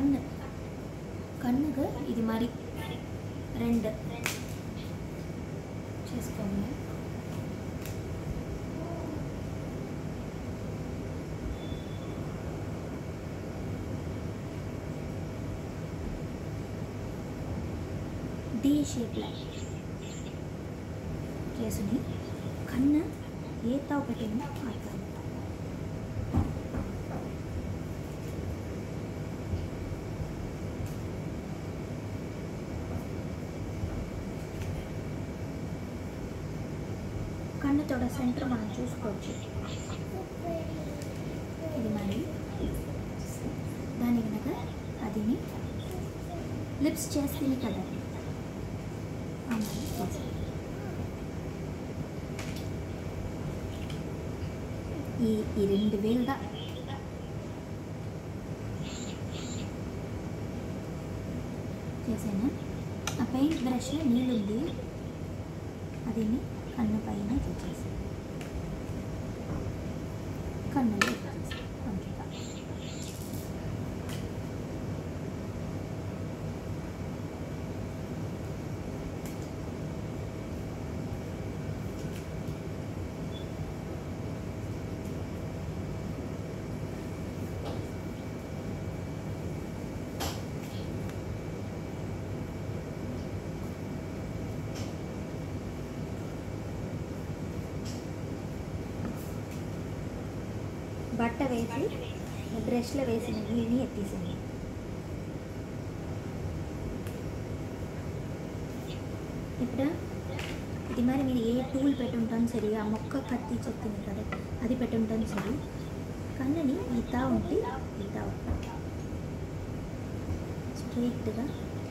கண்ணு கண்ணுக்கு இது மாதிரி ரெண்டு చేసుకోండి డి షేప్లో చేసుని కన్ను ఏ తావు పెట్టిందో అర్థం కన్నుతోడ సెంటర్ మనం చూసుకోవచ్చు ఇది మరి దాని కనుక అదిని లిప్స్ చేస్తుంది కదా ఆ మరి చేసి. ఈ ఈ రెండు వేలుగా చేసాను ఆ పెయింట్ బ్రష్లో నీళ్ళు ఉంది అది కన్ను పైన తెచ్చేసి కన్నులో పెట్టేసి అంతేగా బట్ట వేసి బ్రష్లో వేసిన నీళ్ళని ఎత్తేసింది ఇప్పుడు ఇది మరి మీరు ఏ టూల్ పెట్టుంటాను సరి ఆ మొక్క కత్తి చెప్తుంది కదా అది పెట్టుంటాను సరి కన్నుని ఈత ఉంటే ఈత స్ట్రైట్గా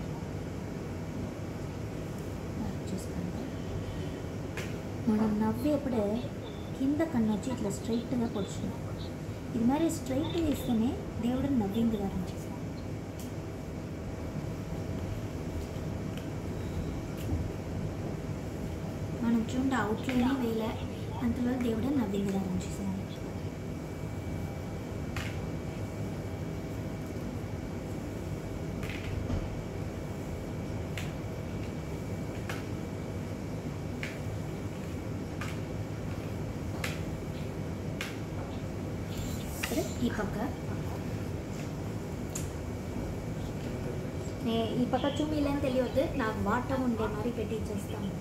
చూసుకోండి మనం నవ్వేప్పుడే కింద కన్ను వచ్చి ఇట్లా స్ట్రైట్గా పొడుచున్నాం ఇది మరి స్ట్రైట్గా ఇస్తేనే దేవుడు నవ్వింది వారం చేశాను మనం చూడండి అవుట్లోనే వేల అంతలో దేవుడు నవ్వింది వారం చేశాను ఇప్పుడు ఈ పక్క నే ఈ పక్క చూమిలేని తెలియదు నాకు వాటర్ ఉండే మరి పెట్టి ఇచ్చేస్తాను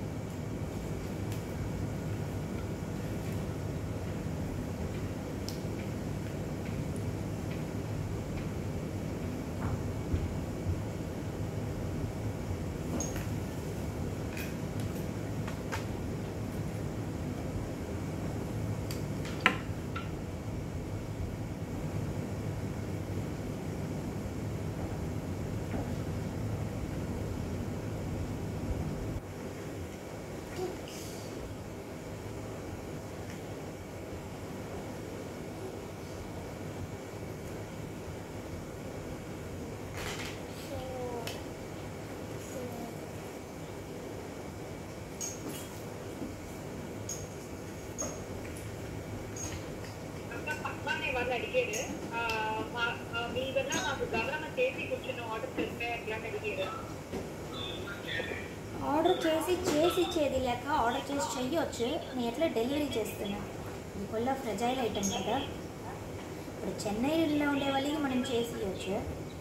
అక్క పక్కనే వాళ్ళు అడిగారు ఆ, మా- ఆ, మీ వల్ల మాకు గమనం చేసి కూర్చున్న ఆర్డర్ చేస్తే ఎట్లా అని అడిగారు ఆర్డర్ చేసి చేసి ఇచ్చేది లేక ఆర్డర్ చేసి చెయ్యొచ్చు నేను ఎట్లా డెలివరీ చేస్తున్నా ఇది ఫుల్ ఫ్రెజైల్ ఐటమ్ కదా ఇప్పుడు చెన్నైలో ఉండే వాళ్ళకి మనం చేసి ఇవ్వచ్చు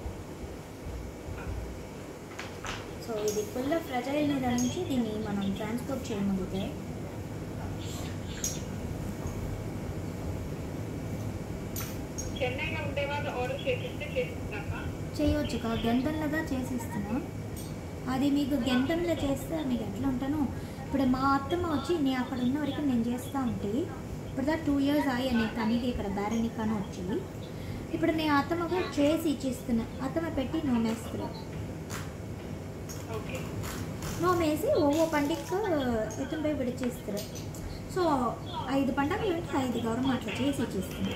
సో ఇది ఫుల్ ఫ్రెజైల్ మీద నుంచి దీన్ని మనం ట్రాన్స్పోర్ట్ చేయగలిగితే చెన్నైలో ఉండే వాళ్ళు ఆర్డర్ చేసిస్తే చేసిస్తాక చేయవచ్చు కా గంటంలాగా చేసి ఇస్తున్నా అది మీకు గంటంలో చేస్తే మీకు ఎట్లా ఉంటానో ఇప్పుడు మా అత్తమ్మ వచ్చి నేను అక్కడ ఉన్న వరకు నేను చేస్తూ ఉంటే ఇప్పుడు దా టూ ఇయర్స్ అయ్యా నేను తనకి ఇక్కడ బేరనికాను వచ్చి ఇప్పుడు నేను అత్తమ్మకు చేసి ఇచ్చిస్తున్నా అత్తమ్మ పెట్టి నూనెస్తున్నా ఓకే నూనెసి ఒவ்வொரு పండుగకు ఎత్తున పోయి విడిచేస్తారు సో ఐదు పండగలు ఉంటే ఐదు గౌరవం అట్లా చేసి ఇచ్చిస్తున్నా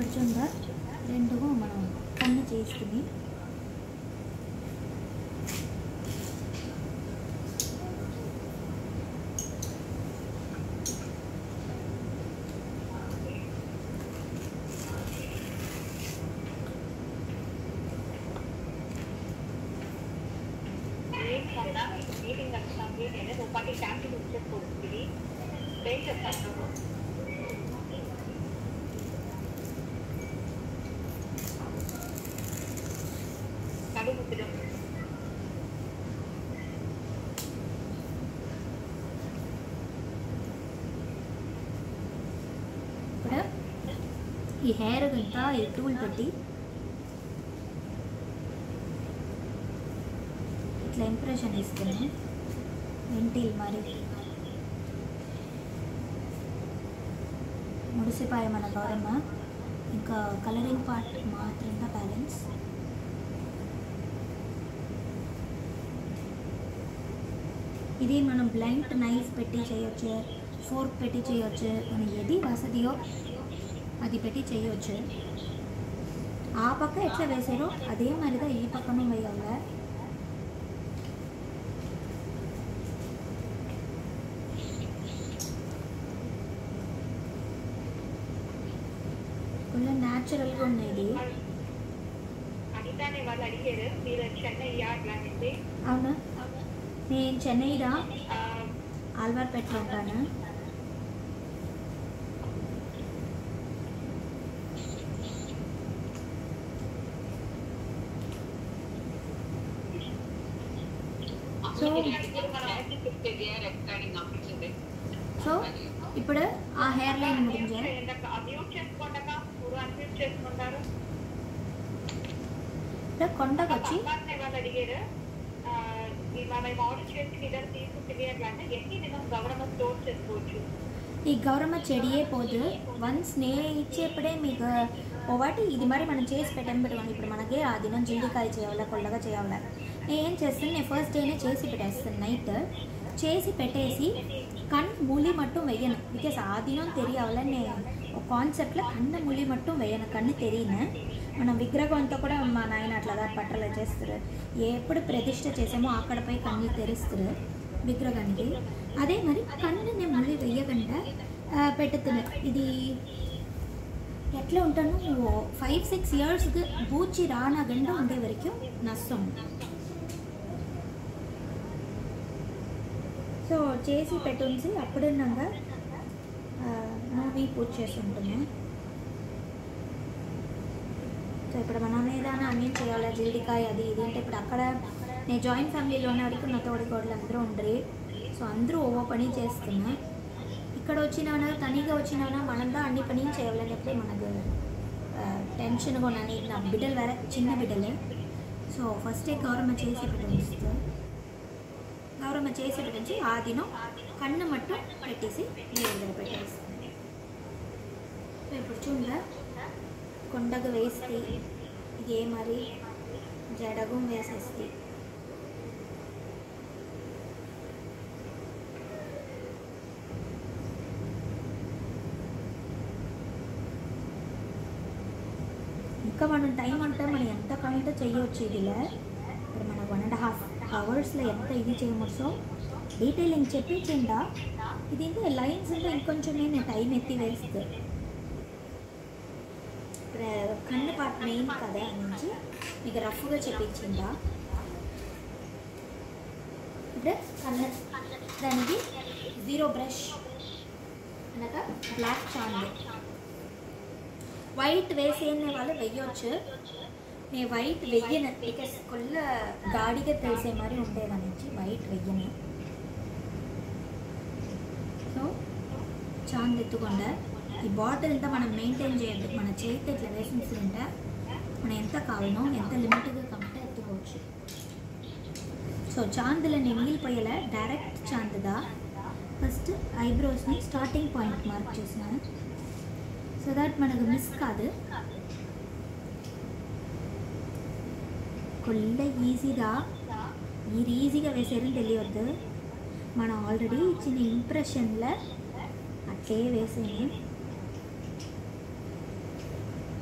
ఇక్కడ చూడ రెండు మనం కన్ను చేసుకుని ఏం కన్నా మీటింగ్ వస్తాను నేను నువ్వు పని క్యాన్సిల్ వచ్చేసుకోవచ్చు ఏం చెప్తాను కడుపు ముద్దు ఇప్పుడు ఈ హెయిర్ గంట ఈ టూల్ పెట్టి ఇట్లా ఇంప్రెషన్ ఇస్తున్నాను వెంటిల్ మరి ముడిసిపాయ మన గౌరమ్మ ఇంకా కలరింగ్ పార్ట్ మాత్రంగా బ్యాలెన్స్ ఇది మనం బ్లైండ్ నైఫ్ పెట్టి చేయొచ్చు ఫోర్క్ పెట్టి చేయొచ్చు మనం ఏది వసతియో అది పెట్టి చేయొచ్చు ఆ పక్క ఎట్లా వేసారో అదే మరిగా ఈ పక్కన వేయాలి ఫుల్ న్యాచురల్గా ఉన్నాయి ఇది అనితానే వాళ్ళు అడిగారు మీరు చెన్నయ్య అట్లా అనేసి అవునా నేను చెన్నైదా ఆ, ఆల్వార్పేటలో ఉంటాను సో సో ఇప్పుడు ఆ హెయిర్ లైన్ గురించి ఇందాక అన్మ్యూట్ చేసుకుంటాక మీరు అన్మ్యూట్ చేసుకుంటారు ఇప్పుడు కొండకు వచ్చి అమ్మాయి వాళ్ళు అడిగారు ఆ, ఈ మనం ఆర్డర్ చేసి మీ దగ్గర తీసుకుంటుంది అట్లా అంటే ఎన్ని దినం గవర్నమెంట్ స్టోర్ చేసుకోవచ్చు ఈ గౌరమ్మ చెడియే పోదు వన్స్ నే ఇచ్చేప్పుడే మీకు ఒకటి ఇది మరి మనం చేసి పెట్టాం పెట్టుకోండి ఇప్పుడు మనకి ఆ దినం జీడికాయ చేయాలా కొల్లగా చేయాలా నేను ఏం చేస్తాను నేను ఫస్ట్ డేనే చేసి పెట్టేస్తాను నైట్ చేసి పెట్టేసి కన్ను మూలి మట్టు వెయ్యను బికాస్ ఆ దినం తెలియాలని నేను ఒక కాన్సెప్ట్లో కన్ను మూలి మట్టు వెయ్యను కన్ను తెలియను మనం విగ్రహం అంతా కూడా మా నాయన అట్లాగా పట్టలు చేస్తారు ఎప్పుడు ప్రతిష్ట చేసామో అక్కడపై కన్ను తెరుస్తారు విగ్రహానికి అదే మరి కన్ను నేను మళ్ళీ వెయ్యకుండా ఆ, పెట్టుతున్నా ఇది ఎట్లా ఉంటాను ఫైవ్ సిక్స్ ఇయర్స్ బూచి రానగండ ఉండే వరకు నష్టం సో చేసి పెట్టుంచి అప్పుడున్నాక మూవీ పూజ చేసి ఉంటున్నాను సో ఇప్పుడు మనం ఏదైనా అన్నీ చేయాలి జీడికాయ అది ఇది అంటే ఇప్పుడు అక్కడ నేను జాయింట్ ఫ్యామిలీలో ఉన్న వరకు నా తోడి కోడలు అందరూ ఉండరు సో అందరూ ఓ పని చేస్తున్నా ఇక్కడ వచ్చినవనా తనిగా వచ్చినవనా మనందా అన్ని పని చేయాలని చెప్పి మనకు టెన్షన్గా ఉన్నాను నా బిడ్డలు వేరే చిన్న బిడ్డలే సో ఫస్టే గౌరమ్మ చేసి పెట్టిస్తాను గౌరమ్మ చేసి పెట్టించి ఆ దినం కన్ను మట్టు పెట్టేసి దేవుడి దగ్గర పెట్టేస్తుంది సో ఇప్పుడు చూడ కొండకు వేస్తే ఏ మరి జడగు వేసేస్తే ఇంకా మనం టైం అంటే మనం ఎంత కంటే చేయవచ్చు ఇదిలే ఇప్పుడు మనం వన్ అండ్ హాఫ్ అవర్స్లో ఎంత ఇది చేయమొచ్చో డీటెయిలింగ్ చెప్పించిందా ఇది ఇంకా లైన్స్ ఇంకా ఇంకొంచెం నేను టైం ఎత్తి వేస్తే ప్ర- కన్ను పార్ట్ మెయిన్ కదా నుంచి మీకు రఫ్గా చెప్పించిందా ఇప్పుడు కన్ను దానికి జీరో బ్రష్ అనగా బ్లాక్ చాండ్ వైట్ వేసేనే వాళ్ళు వెయ్యొచ్చు నేను వైట్ వెయ్యను బికాస్ కొల్ల గాడిగా తెలిసే మరి ఉండేదాని నుంచి వైట్ వెయ్యను సో చాంద్ ఎత్తుకుండా ఈ బాటిల్ అంతా మనం మెయింటైన్ చేయొద్దు మన చేతి ఇట్లా వేసించుకుంటే మనం ఎంత కావాలనో ఎంత లిమిట్గా కంటే ఎత్తుకోవచ్చు సో చాందులో నేను మిగిలిపోయేలా డైరెక్ట్ చాందుదా ఫస్ట్ ఐబ్రోస్ని స్టార్టింగ్ పాయింట్ మార్క్ చేసినాను సో దట్ మనకు మిస్ కాదు కొల్ల ఈజీగా మీరు ఈజీగా వేసేయడం తెలియవద్దు మనం ఆల్రెడీ ఇచ్చిన ఇంప్రెషన్లో అట్లే వేసేయండి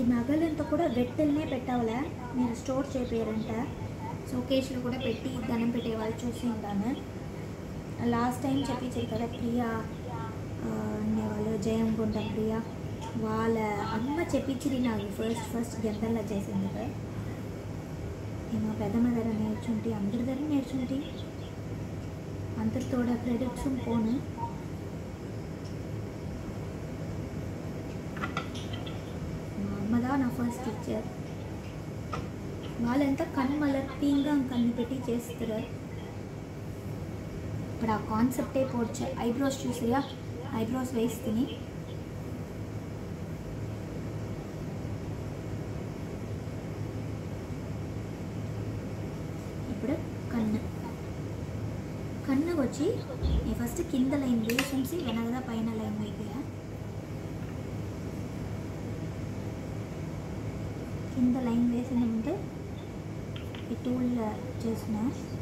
నగలంతా కూడా వెట్టెల్నే పెట్టావలే మీరు స్టోర్ చేపారంట షోకేస్లో కూడా పెట్టి దండం పెట్టే వాళ్ళు చూసి ఉంటాను లాస్ట్ టైం చెప్పించారు కదా ప్రియా ఆ, అనేవాళ్ళు జయం గుండం ప్రియా వాళ్ళ అమ్మ చెప్పించింది నాకు ఫస్ట్ ఫస్ట్ గంటల్లో చేసింది కదా ఏమో పెద్దమ్మ దగ్గర నేర్చుంటి అందరి దగ్గర నేర్చుంటి అందరితోడ క్రెడిట్స్ పోను మా అమ్మదా నా ఫస్ట్ టీచర్ వాళ్ళంతా కన్ను మలర్పీంగా కన్ను పెట్టి చేస్తారు ఇప్పుడు ఆ కాన్సెప్టే పోడ్చా ఐబ్రోస్ చూసియా ఐబ్రోస్ వేస్తుంది ఇప్పుడు కన్ను కన్ను వచ్చి నేను ఫస్ట్ కింద లైన్ వేసి వెనకదా పైన లైన్ అయిపోయా కింద లైన్ వేసిన ముందు ఈ టూల్ చేసిన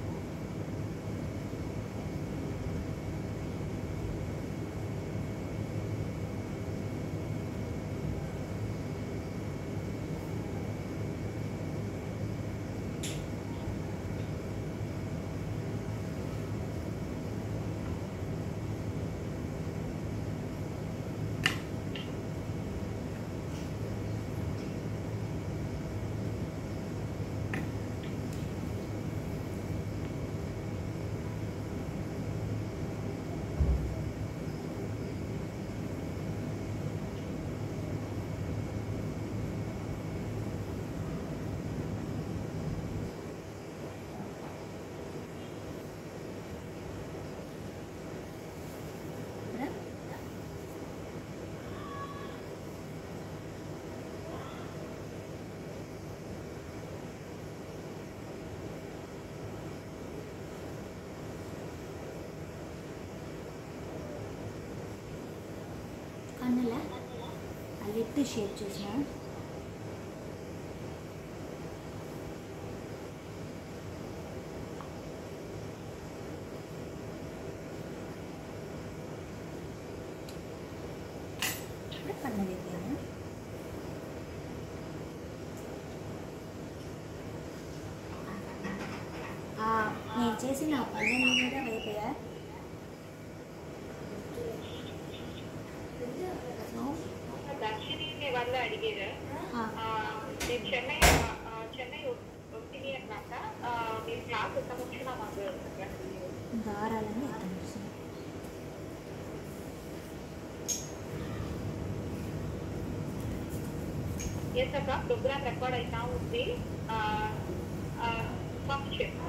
ఇప్పుడు కన్నుల ఆ లిట్ షేప్ చేసిన ఇప్పుడు కన్ను వేపాను ఆ, నేను చేసిన ఆ పల్లె మీద వేపయా సో దర్శిని వాళ్ళు అడిగారు ఆ, ఆ, నేను చెన్నై ఆ, చెన్నై వస్తుంది అన్నాక ఆ, మీరు క్లాస్ ఎంత వచ్చినా మాకు దారాలను ఎత్తనిస్తుంది ఎస్ అక్క ప్రోగ్రామ్ రికార్డ్ అవుతా ఉంది ఆ, ఆ, పంపించేస్తా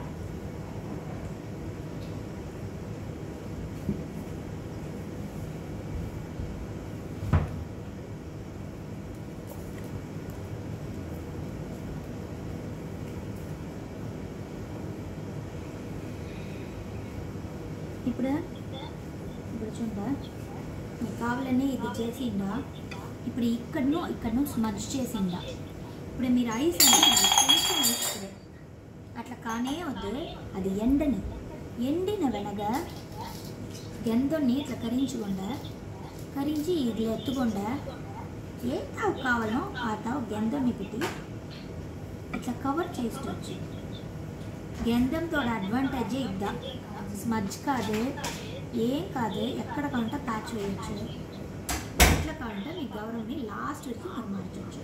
ఇప్పుడు ఇప్పుడు చూడ మీకు కావాలని ఇది చేసిండా ఇప్పుడు ఇక్కడను ఇక్కడను స్మజ్ చేసిండా ఇప్పుడు మీరు ఐస్ అంటే అది కొంచెం వేస్తుంది అట్లా కానే వద్దు అది ఎండని ఎండిన వెనక గెంతని ఇట్లా కరించకుండా కరించి ఇది ఎత్తుకుండా ఏ తావు కావాలో ఆ తావు గెంతని పెట్టి ఇట్లా కవర్ చేసుకోవచ్చు గంధంతో అడ్వాంటేజ్ ఇద్దా స్మజ్ కాదు ఏం కాదు ఎక్కడ కావాలంటే ప్యాచ్ వేయచ్చు ఎట్లా కావాలంటే మీ గౌరవని లాస్ట్ వరకు మనం మార్చవచ్చు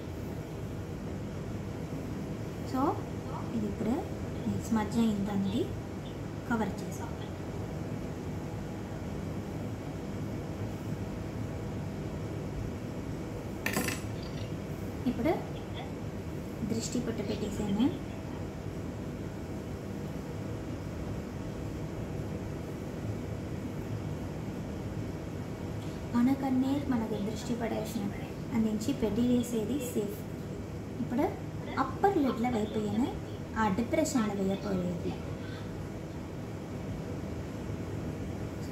సో ఇది ఇప్పుడు నేను స్మజ్ అయింది కవర్ చేసాం ఇప్పుడు దృష్టి పట్టు పెట్టేసాను మనకన్నే మనకు దృష్టి పడేసిన అందించి పెళ్లి వేసేది సేఫ్ ఇప్పుడు అప్పర్ లిడ్ల వైపోయాను ఆ డిప్రెషన్లో వేయపోయేది సో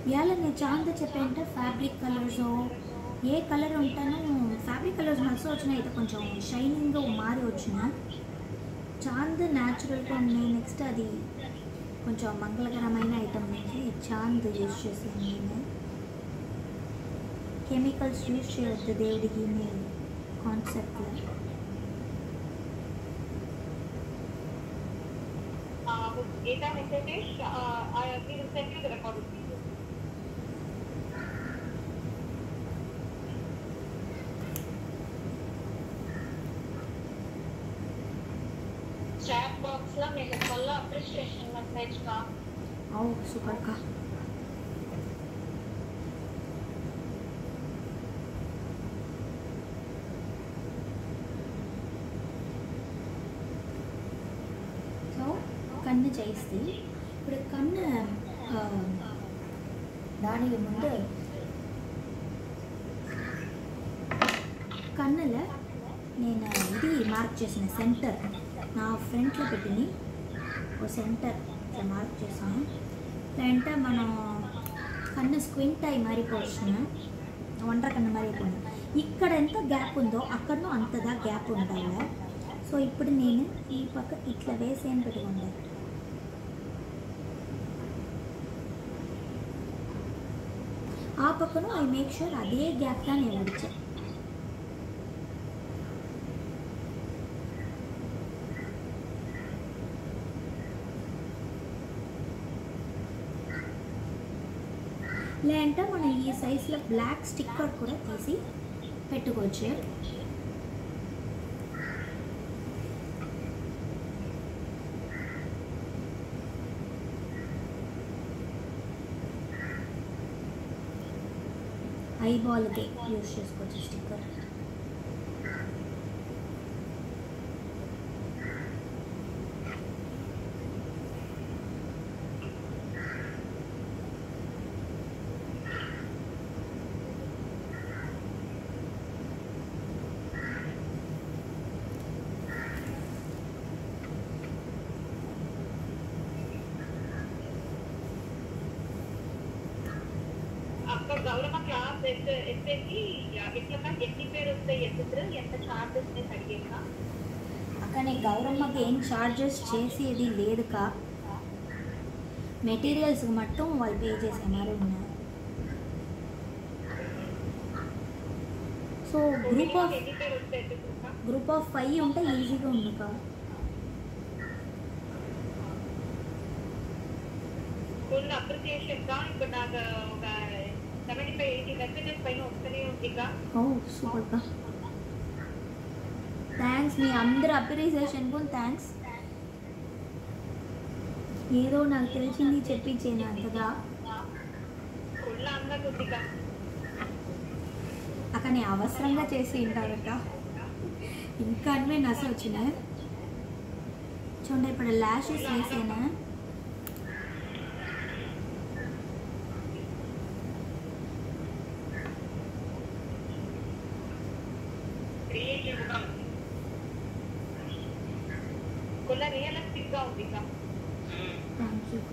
ఇవాళ నేను చాలా చెప్పానంటే ఫ్యాబ్రిక్ కలర్స్ ఏ కలర్ ఉంటానో ఫ్యాబ్రిక్ కలర్స్ మస్తు వచ్చినాయి అయితే కొంచెం షైనింగ్గా మారి వచ్చిన చాంద్ న్యాచురల్గా ఉన్నాయి నెక్స్ట్ అది కొంచెం మంగళకరమైన ఐటమ్ నుంచి చాంద్ యూజ్ చేసాను నేను కెమికల్స్ యూజ్ చేయొద్దు దేవుడికి నేను కాన్సెప్ట్లో ఏటా మెసేజ్ మీరు send you record chat box లో మీకు ఫుల్ అప్రిషియేషన్ మెసేజ్ కా అవు సూపర్ కా సో కన్ను చేస్తే ఇప్పుడు కన్ను ఆ, దానికి ముందు కన్నుల నేను ఇది మార్క్ చేసిన సెంటర్ నా ఫ్రంట్లో పెట్టిని ఓ సెంటర్ ఇట్లా మార్క్ చేసిన అంటే మనం కన్ను స్క్వింట్ అయి మారిపోవచ్చు ఒంటరి కన్ను మారిపోయింది ఇక్కడ ఎంత గ్యాప్ ఉందో అక్కడనూ అంతదా గ్యాప్ ఉండాలి సో ఇప్పుడు నేను ఈ పక్క ఇట్లా వేసి ఏం పెట్టుకుంది ఆ పక్కన ఐ మేక్ షూర్ అదే గ్యాప్గా నేను విడిచా లేదంటే మనం ఈ సైజులో బ్లాక్ స్టిక్కర్ కూడా తీసి పెట్టుకోవచ్చు ఐబాల్కి యూజ్ చేసుకోవచ్చు స్టిక్కర్ అక్క గౌరవ క్లాస్ ఎత్తే ఎత్తేసి ఎట్లా ఎన్ని పేరు వస్తాయి ఎత్తుతారు ఎంత చార్జ్ వస్తాయి అడిగేక అక్కనే గౌరమ్మకి ఏం చార్జెస్ చేసేది లేదు కా మెటీరియల్స్ మొత్తం వాళ్ళు పే చేసే మరి ఉన్నారు సో గ్రూప్ ఆఫ్ ఎన్ని పేరు వస్తాయి ఎత్తుకుంటా గ్రూప్ ఆఫ్ ఫైవ్ ఉంటే ఈజీగా ఉంది కా ఫుల్ అప్రిసియేషన్ గా ఇప్పుడు నాకు ఒక సెవెంటీ ఫైవ్ ఎయిటీ మెసేజెస్ పైన వస్తూనే ఉంది ఇక ఓ సూపర్ కా థ్యాంక్స్ మీ అందరు అప్రిసియేషన్ కూడా థ్యాంక్స్ ఏదో నాకు తెలిసింది చెప్పించేది అంతగా ఫుల్ అందంగా ఉంది ఇక అక్కడ నేను అవసరంగా చేసి ఉంటారట ఇంకా అన్నీ నస వచ్చినాయి చూడండి ఇప్పుడు ల్యాషెస్ వేసాను క్రియేటివ్ గా ఉంది ఫుల్ రియలిస్టిక్ గా ఉంది ఇక థ్యాంక్ యూ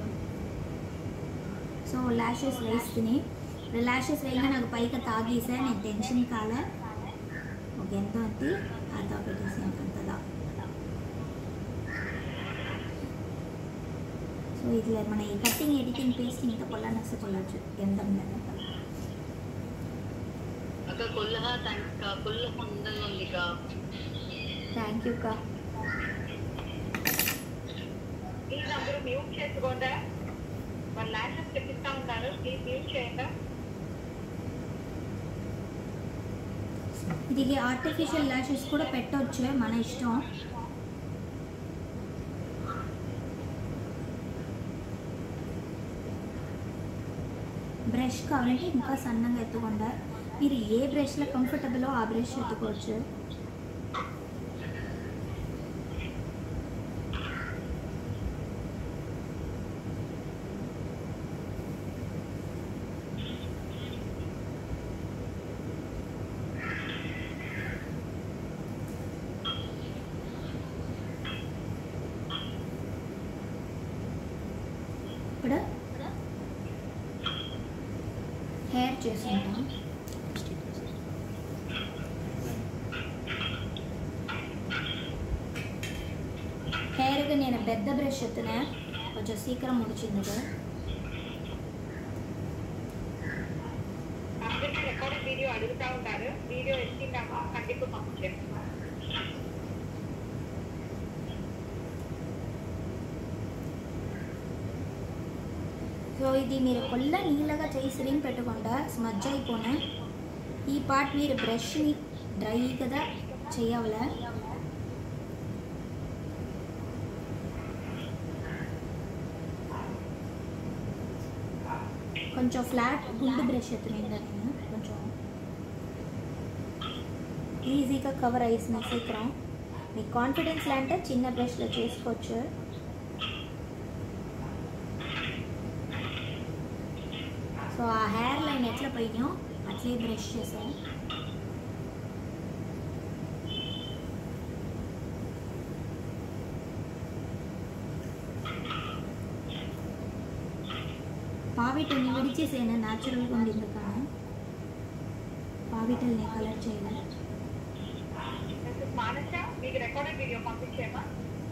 సో ల్యాషెస్ వేస్తుంది ల్యాషెస్ వేయగా నాకు పైకి తాగేసా నేను టెన్షన్ కాలే ఒక ఎంత అంతే అంతా పెట్టేసాను అంతదా సో ఇట్లా మన ఈ కటింగ్ ఎడిటింగ్ పేస్టింగ్తో కొల్ల నష్ట చేయొచ్చు ఎంత అక్క కొల్లగా థ్యాంక్స్ కా కొల్ల అందంగా ఉంది కా థ్యాంక్ యూ కా ప్లీజ్ అందరూ మ్యూట్ చేసుకోండి వాళ్ళ ల్యాషెస్ తెప్పిస్తా ఉంటారు ప్లీజ్ మ్యూట్ చేయండి ఇది ఆర్టిఫిషియల్ ల్యాషెస్ కూడా పెట్టవచ్చు మన ఇష్టం బ్రష్ కావాలంటే ఇంకా సన్నగా ఎత్తుకుండా మీరు ఏ బ్రష్లో కంఫర్టబులో ఆ బ్రష్ ఎత్తుకోవచ్చు ఇప్పుడు హెయిర్ చేసుకుంటాం హెయిర్కి నేను పెద్ద బ్రష్ ఎత్తున కొంచెం సీక్రం ముడిచింది కదా అందరికీ రికార్డెడ్ వీడియో అడుగుతా ఉంటారు వీడియో ఎత్తిందామా కంటికి పంపించాము సో ఇది మీరు కొల్ల నీళ్ళగా చేయి సిరింగ్ పెట్టకుండా స్మజ్ అయిపోయినా ఈ పార్ట్ మీరు బ్రష్ని డ్రై కదా చేయవలే కొంచెం ఫ్లాట్ గుండు బ్రష్ ఎత్తునిందా నేను కొంచెం ఈజీగా కవర్ అయ్యేసిన సీక్రం మీకు కాన్ఫిడెన్స్ అంటే చిన్న బ్రష్లో చేసుకోవచ్చు సో ఆ హెయిర్ లైన్ ఎట్లా పోయినాయో అట్లే బ్రష్ చేశాను పావిటల్ని విడిచేసేనా న్యాచురల్గా ఉండింది కానీ పావిటల్ని కలర్ చేయలేదు మానస మీకు రికార్డెడ్ వీడియో పంపించేమా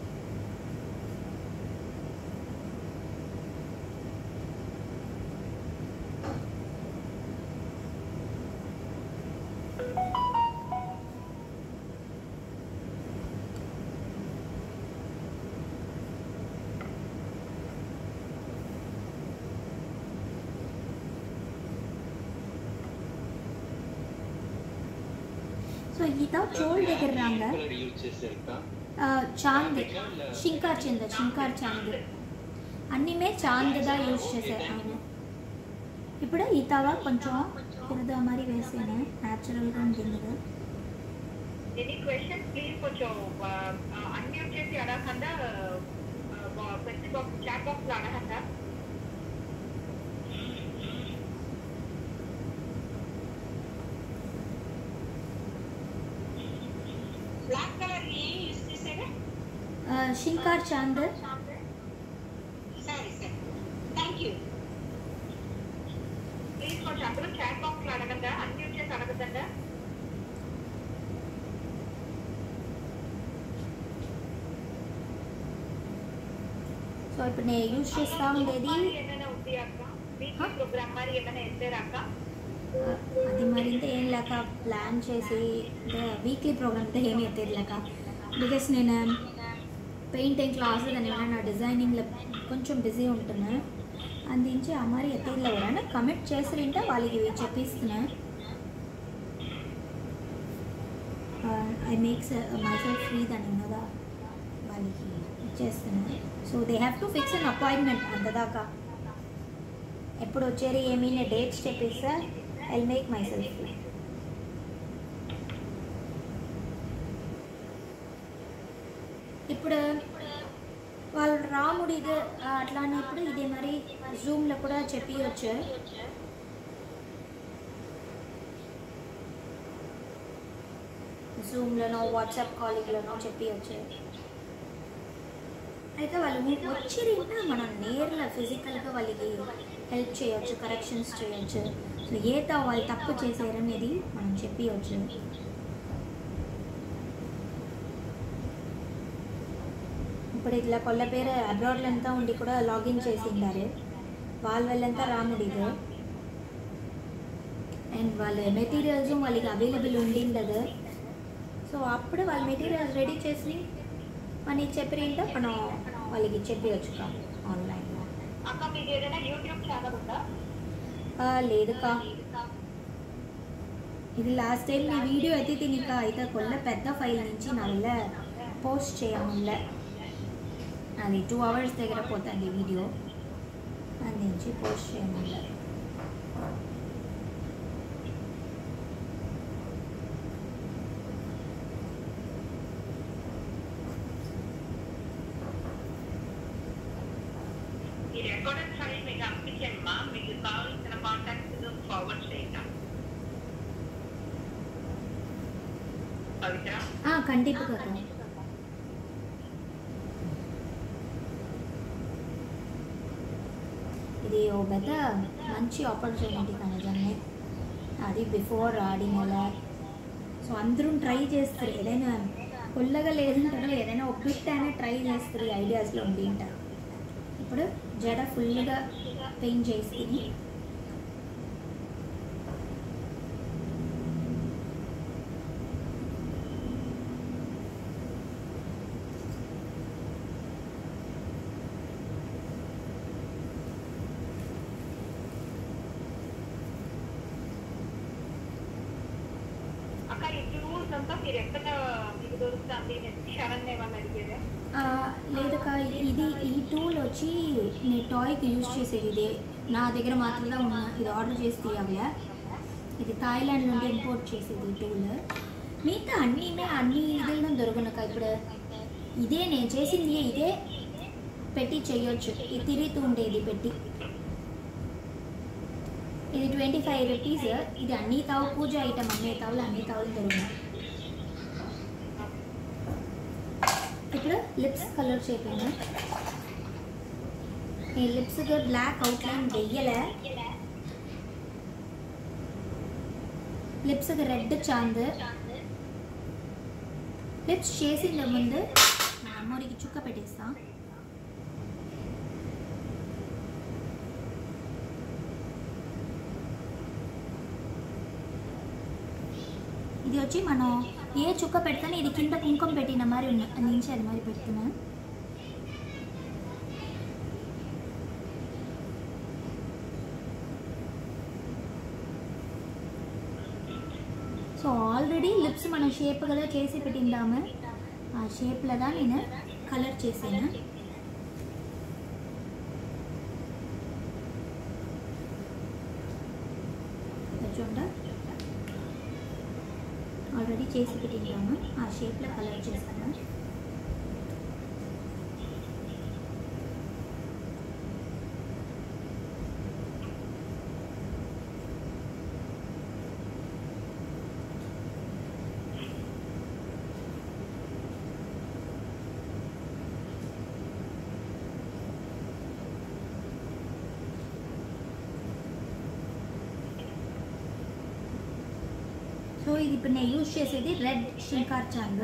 సో ఈత చోల్ దగ్గర రాంగ కలర్ యూజ్ చేశారు చాంద్ షింకార్ చంద షింకార్ చాంద్ అన్నీ మే చాంద్గా యూజ్ చేశారు ఆయన ఇప్పుడు ఈతగా కొంచెం కిరదా మరి వేసాను న్యాచురల్గా ఉంటుంది కదా ఎనీ క్వశ్చన్ ప్లీజ్ కొంచెం అన్మ్యూట్ చేసి అడగకుండా క్వశ్చన్ బాక్స్ చాట్ బాక్స్ లో అడగకుండా బ్లాక్ కలర్ ఏం యూస్ చేశారు షింకార్ చాంద్ సరే సరే థ్యాంక్ యూ ప్లీజ్ కొంచెం అందరూ చాట్ బాక్స్ లో అడగండా అన్మ్యూట్ చేసి అడగద్దా సో ఇప్పుడు నేను యూజ్ చేస్తా ఉండేది ఏమైనా ఉంది అక్క హ? ప్రోగ్రామ్ మరి ఏమైనా వేసారా అక్క ఆ, అది మరింత ఏం లేక ప్లాన్ చేసి వీక్లీ ప్రోగ్రామ్తో ఏమి ఎత్తేది లేక బికాస్ నేను పెయింటింగ్ క్లాస్ దాని వల్ల నా డిజైనింగ్లో కొంచెం బిజీ ఉంటున్నా అందించి అమ్మారి ఎత్తేదిలో కూడా కమిట్ చేసిరింటే వాళ్ళకి చెప్పిస్తున్నా I makes myself free దాని కదా వాళ్ళకి ఇచ్చేస్తున్నా so they have to fix an appointment అంతదాకా ఎప్పుడు వచ్చేది ఏమీ డేట్స్ చెప్పిస్తా I make myself free ఇప్పుడు వాళ్ళు రాముడి ఇది అట్లా అన్నప్పుడు ఇదే మరి జూమ్లో కూడా చెప్పియచ్చు జూమ్లోనో వాట్సాప్ కాలింగ్లోనో చెప్పియచ్చు అయితే వాళ్ళు వచ్చిరింటే మనం నేర్లో ఫిజికల్గా వాళ్ళకి హెల్ప్ చేయొచ్చు కరెక్షన్స్ చేయొచ్చు సో ఏత వాళ్ళు తప్పు చేశారనేది మనం చెప్పియచ్చు ఇప్పుడు ఇట్లా కొల్ల పేరు అబ్రాడ్లంతా ఉండి కూడా లాగిన్ చేసిండారు వాళ్ళ వాళ్ళంతా రాముడిది అండ్ వాళ్ళ మెటీరియల్స్ వాళ్ళకి అవైలబుల్ ఉండిండదు సో అప్పుడు వాళ్ళ మెటీరియల్స్ రెడీ చేసి మనకి చెప్పిరింటే మనం వాళ్ళకి చెప్పవచ్చు కా ఆన్లైన్లో అక్క మీకు ఏదైనా యూట్యూబ్ ఛానల్ ఉందా లేదు కా ఇది లాస్ట్ టైం నీ వీడియో అయితే తినిక అయితే కొల్ల పెద్ద ఫైల్ నుంచి నా వల్ల పోస్ట్ చేయముండే అది టూ అవర్స్ దగ్గర పోతుంది వీడియో అందించి పోస్ట్ చేయముండే ఈ రికార్డెడ్ ఫైల్ మీకు పంపించమ్మా మీకు కావాల్సిన కాంటాక్ట్స్ ఫార్వర్డ్ చేయండి పవిత్ర కంటిపుగా ఇది ఓ పెద్ద మంచి ఆపర్చునిటీ కానీ నిజంగా అది బిఫోర్ ఆడిన సో అందరూ ట్రై చేస్తారు ఏదైనా పుల్లగా లేదంటారు ఏదైనా ఒక బిట్ అయినా ట్రై చేస్తారు ఈ ఐడియాస్లో ఉండి ఉంటారు ఇప్పుడు జడ ఫుల్గా పెయింట్ చేసుకుని అక్క ఈ టూల్స్ అంతా మీరు ఎక్కడ మీకు దొరుకుతుంది శరణ్ ఏమన్నా అడిగేదా ఆ, లేదక్క ఇది ఈ టూల్ వచ్చి నేను టాయ్కి యూజ్ చేసేది ఇదే నా దగ్గర మాత్రమే ఉన్న ఇది ఆర్డర్ చేసి తీయాలి ఇది థాయిలాండ్ నుండి ఇంపోర్ట్ చేసేది ఈ టూల్ మిగతా అన్నీ అన్ని ఇదిలో దొరకనక్క ఇప్పుడు ఇదే నేను చేసింది ఇదే పెట్టి చేయొచ్చు ఇది తిరుగుతూ ఉండేది పెట్టి ఇది ట్వంటీ ఫైవ్ రూపీస్ ఇది అన్ని తావు పూజ ఐటమ్ అన్ని తావులు అన్ని తావులు దొరుకుతాయి ఇప్పుడు లిప్స్ కలర్ చేయకుండా ఈ లిప్స్కి బ్లాక్ అవుట్లైన్ వెయ్యలే లిప్స్కి రెడ్ చాంద్ లిప్స్ చేసిన ముందు మా అమ్మోరికి చుక్క పెట్టేస్తా ఇది వచ్చి మనం ఏ చుక్క పెడతానో ఇది కింద కుంకుమ పెట్టిన మరి ఉన్న నుంచి అది మరి పెడుతున్నా సో ఆల్రెడీ లిప్స్ మనం షేప్ కదా చేసి పెట్టిందాము ఆ షేప్లో தான் నేను కలర్ చేసాను చూడండి ఆల్రెడీ చేసి పెట్టిందాము ఆ షేప్లో కలర్ చేస్తాను సో ఇది ఇప్పుడు నేను యూజ్ చేసేది రెడ్ షింకార్ చాంగ్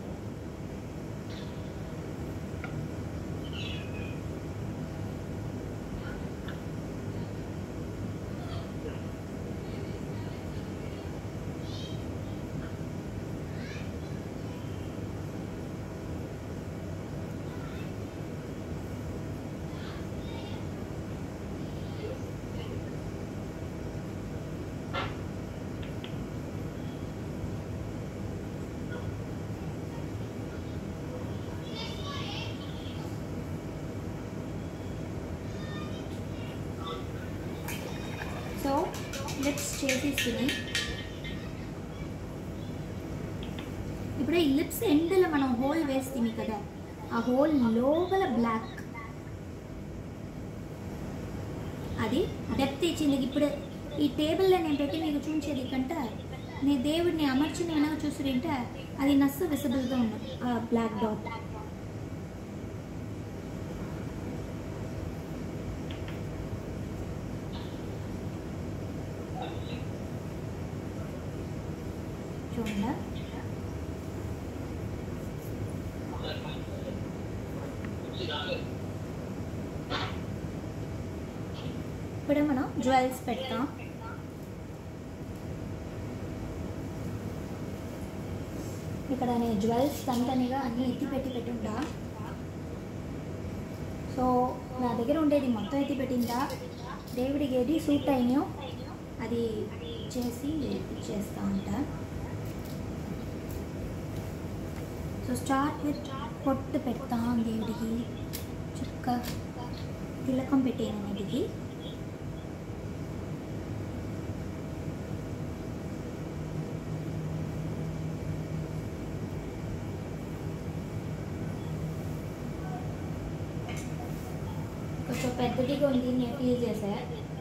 సో లిప్స్ చేసేసుకుని ఇప్పుడు ఈ లిప్స్ ఎండ్లో మనం హోల్ వేస్తుంది కదా ఆ హోల్ లోపల బ్లాక్ అది డెప్త్ ఇచ్చింది ఇప్పుడు ఈ టేబుల్లో నేను పెట్టి మీకు చూపించేది కంటే నీ దేవుడిని అమర్చిన వెనక చూసుకుంటే అది నస్సు విసిబుల్గా ఉన్నది ఆ బ్లాక్ డాట్ చూడండి ఇప్పుడు మనం జ్యువెల్స్ పెడతాం ఇక్కడ నేను జ్యువెల్స్ తనితనిగా అన్నీ ఎత్తి పెట్టి పెట్టుంటా సో నా దగ్గర ఉండేది మొత్తం ఎత్తి పెట్టిందా దేవుడికి ఏది సూట్ అయినాయో అది చేసి ఇచ్చేస్తా ఉంటా సో స్టార్ట్ విత్ పొట్టు పెడతాం దేవుడికి చుక్క తిలకం పెట్టాను అన్నిటికి కొంచెం పెద్దదిగా ఉంది నేను ఫీల్ చేసా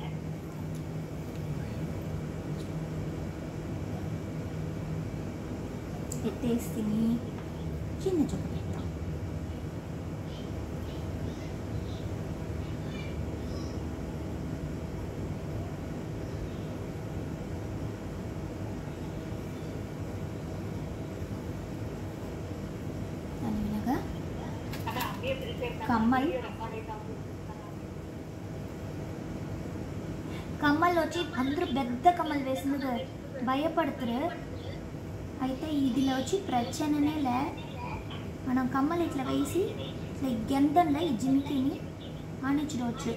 ఎత్తేసి తిని చిన్న చుక్క పెడతాం కమ్మల్ కమ్మల్ వచ్చి అందరూ పెద్ద కమ్మలు వేసినది భయపడుతురు అయితే ఇదిలో వచ్చి ప్రచననే లే మనం కమ్మలు ఇట్లా వేసి ఇట్లా ఈ గెంతంలో ఈ జిమికిని ఆనించవచ్చు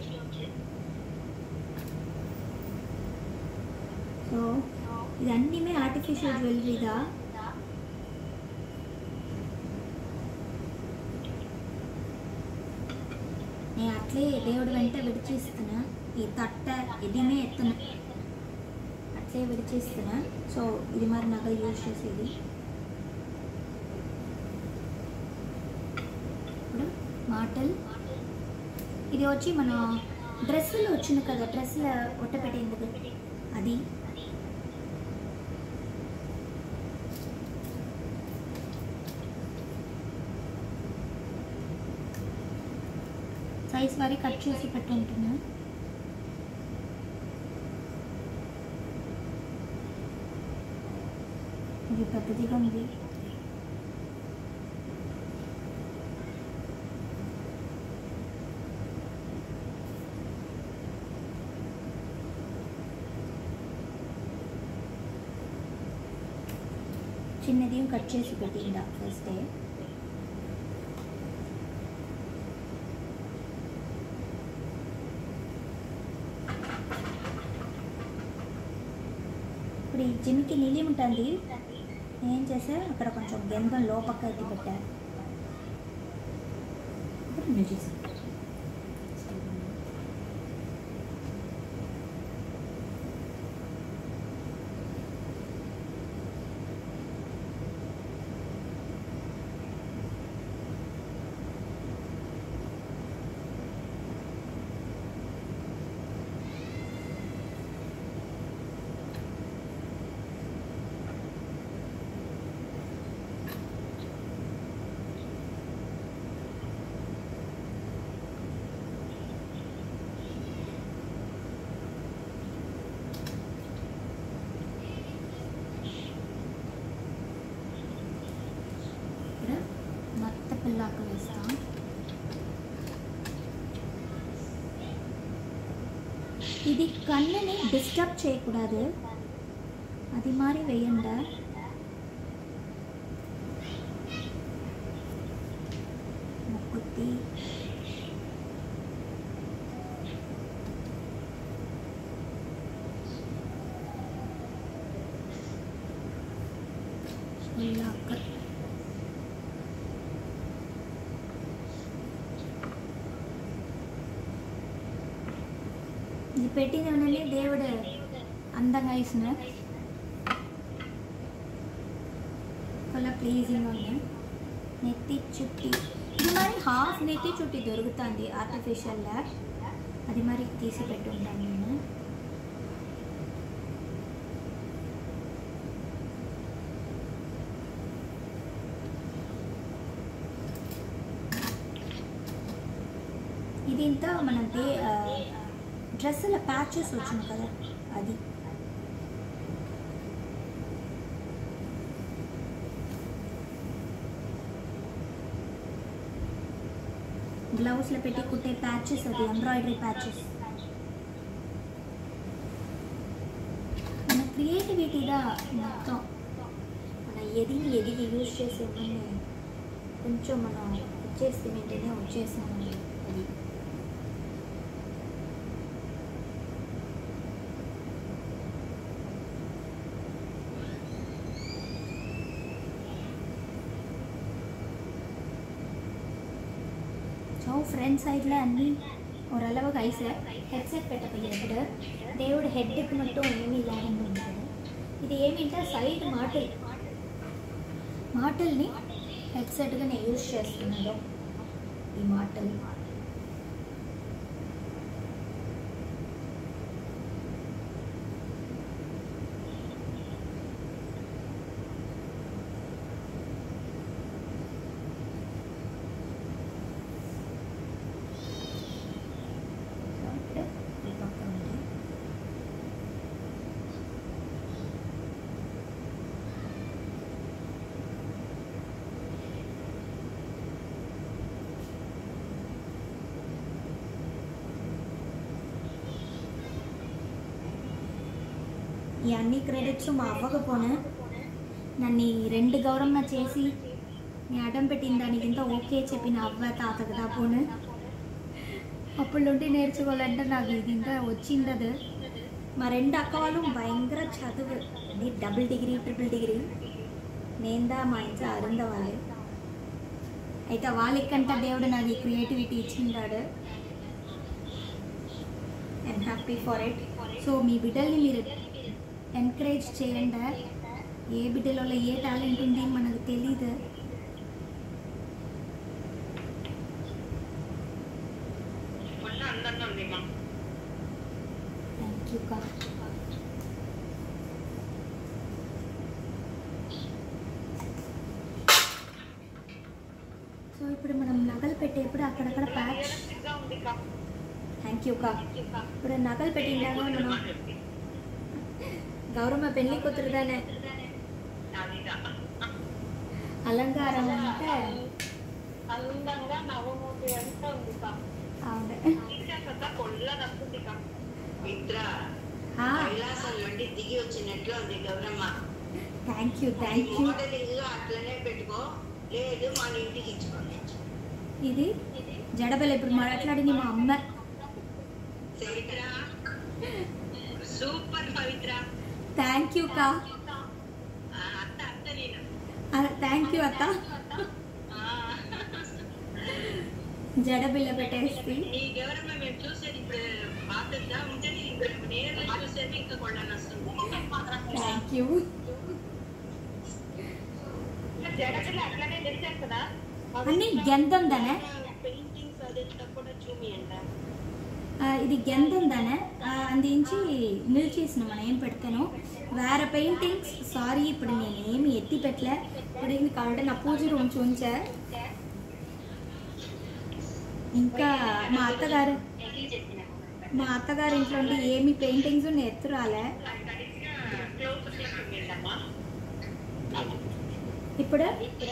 సో ఇది అన్నీ ఆర్టిఫిషియల్ జ్యువెలరీదా నేను అట్లే దేవుడు వెంట విడిచిస్తున్నా ఈ తట్ట ఇదిమే ఎత్తున అట్లే విడిచిస్తున్నా సో ఇది మరి నగ యూజ్ చేసేది ఇప్పుడు మాటల్ ఇది వచ్చి మన డ్రెస్సులు వచ్చింది కదా డ్రెస్సులు ఒట్ట పెట్టేందుకు అది సైజ్ వారి కట్ చేసి పెట్టుంటున్నా ఇది పెద్దదిగా ఉంది చిన్నది కట్ చేసి పెట్టిందా ఫస్ట్ డే ఇప్పుడు ఈ జిమ్కి నీలి ఉంటుంది ఏం చేసా అక్కడ కొంచెం గంధం లోపక్క ఎత్తి పెట్టా ఇప్పుడు నువ్వు చేసి ఇక్కడ మత్త పిల్లాకు వేస్తాం ఇది కన్నుని డిస్టర్బ్ చేయకూడదు అది మారి వేయండా ముక్కుత్తి పిల్లాక ఇది పెట్టింది ఏమన్నా దేవుడు అందంగా ఇస్తున్నా చాలా ప్లీజింగ్ ఉంది నెత్తి చుట్టి ఇది మరి హాఫ్ నెత్తి చుట్టి దొరుకుతుంది ఆర్టిఫిషియల్గా అది మరి తీసి పెట్టుంటాను నేను ఇది ఇంత మన దే డ్రెస్సుల ప్యాచెస్ వచ్చింది కదా అది గ్లౌస్లో పెట్టి కుట్టే ప్యాచెస్ అది ఎంబ్రాయిడరీ ప్యాచెస్ మన క్రియేటివిటీగా మొత్తం మన ఎదిగి ఎదిగి యూజ్ చేసే కొంచెం మనం వచ్చేసి వెంటనే వచ్చేసాము అది సో ఫ్రంట్ సైడ్లో అన్నీ ఓరளவுக்கு ఐసే హెడ్సెట్ పెట్టకపోయేప్పుడు దేవుడు హెడ్కి మట్టు ఏమీ లేకుండా ఉంటాడు ఇది ఏమింటే సైడ్ మాటల్ మాటల్ని హెడ్సెట్గా నేను యూజ్ చేస్తున్నాడు ఈ మాటల్ సో ఇప్పుడు ఈ పక్క ఉంది ఈ అన్ని క్రెడిట్స్ మా అవ్వకు పోను నన్ను ఈ రెండు గౌరమ్మ చేసి నీ అడ్డం పెట్టిన దానికి ఇంత ఓకే చెప్పిన అవ్వ తాత కదా పోను అప్పుడు నుండి నేర్చుకోవాలంటే నాకు ఇది ఇంకా వచ్చిందది మా రెండు అక్క వాళ్ళు భయంకర చదువు ఇది డబుల్ డిగ్రీ ట్రిపుల్ డిగ్రీ నేందా మా ఇంట్లో అరుంద వాళ్ళు అయితే వాళ్ళకంట దేవుడు నాది క్రియేటివిటీ ఇచ్చిండాడు I'm happy for it so మీ బిడ్డల్ని మీరు ఎంకరేజ్ చేయండి ఏ బిడ్డలలో ఏ టాలెంట్ ఉంది మనకు తెలీదు మొన్న అందంగా ఉంది మా థ్యాంక్ యూ కా సో ఇప్పుడు మనం నగలు పెట్టేప్పుడు అక్కడక్కడ ప్యాచ్ రియలిస్టిక్ గా ఉంది కా థ్యాంక్ యూ కా ఇప్పుడు నగలు పెట్టిందాగా మనం గౌరమ్మ పెళ్లి కూతురుదానే అదిదా అలంకారం అంటే అందంగా నవమూర్తి అంతా ఉంది కా అవును టీచర్స్ అంతా కొల్ల నచ్చుంది కా మిత్ర ఆ, కైలాసం నుండి దిగి వచ్చినట్లు ఉంది Gauramma thank you thank you modelling అట్లనే పెట్టుకో లేదు మన ఇంటికి ఇచ్చుకోండి ఇది జడబెల ఇప్పుడు మాట్లాడింది మా అమ్మ Pavitra super Pavitra thank you కా ఆ, అత్త అత్త నేను థ్యాంక్ యూ అత్త ఆ, జడబిల్ల పెట్టేసి నీ గౌరమ్మ మేము చూసేది ఇప్పుడు పాతగా ఉంటే ఇప్పుడు నేరుగా చూసేది ఇంకా కొళ్ళని వస్తుంది థ్యాంక్ యూ జడలు అట్లనే తెచ్చేస్తుందా అన్ని గెంతందనే పెయింటింగ్స్ అదంతా కూడా చూమియంట ఇది గెంతందనే అందించి నిల్చేసిన మనం ఏం పెడతాను వేరే పెయింటింగ్స్ సారీ ఇప్పుడు నేను ఏమి ఎత్తి పెట్టలే ఇప్పుడు ఇది కావాలంటే నా పూజ రూమ్ చూంచా ఇంకా మా అత్తగారు మా అత్తగారి ఇంట్లో ఉండి ఏమి పెయింటింగ్స్ నేను ఎత్తు రాలే క్లోజ్ చేసిందమ్మా ఇప్పుడు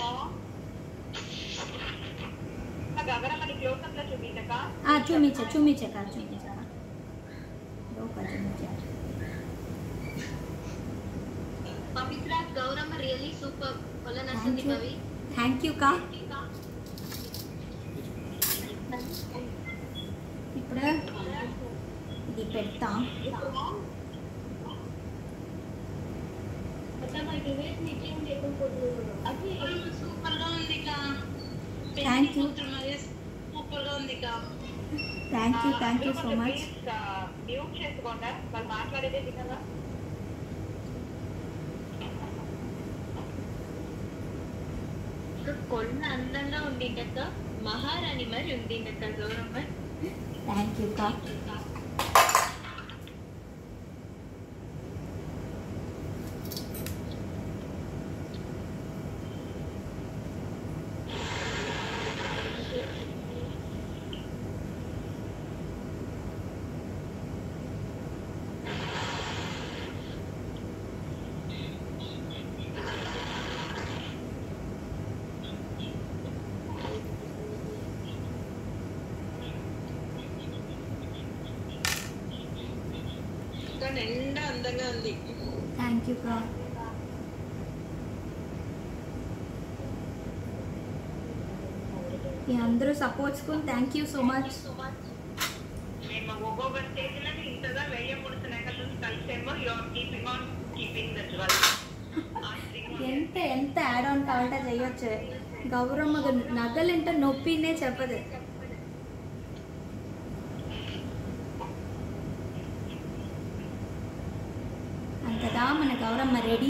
గగరమ్మని క్లోజ్ అప్ లో చూపించక ఆ, చూపించా చూపించక చూపించక లోపల చూపించా పవిత్ర గౌరమ్మ రియలీ సూపర్ వల్ల నచ్చింది Thank you. Pavi thank you కా ఇప్పుడు ఇది పెడతాం సూపర్ గా ఉంది కా Thank you. సూపర్ గా ఉంది కా thank you thank you so much mute చేసుకోండి వాళ్ళు మాట్లాడేదే వినగా కొన్న అందంగా ఉండిందక్క మహారాణి మరి ఉండిందక్క గౌరమ్మ థ్యాంక్ యూ కా ఇంకా నిండా అందంగా ఉంది థ్యాంక్ యూ కా మీ అందరూ సపోర్ట్స్కుని థ్యాంక్ యూ సో మచ్ మేము ఒక్కొక్క స్టేజ్ లో ఇంతగా వెయ్యి మూడు నెలలు కలిసేమో you're keeping on keeping the jewel ఎంత ఎంత యాడ్ ఆన్ కావాలంటే చేయొచ్చు గౌరమ్మ నగలంటే నొప్పినే చెప్పదు అంతదా మన గౌరమ్మ రెడీ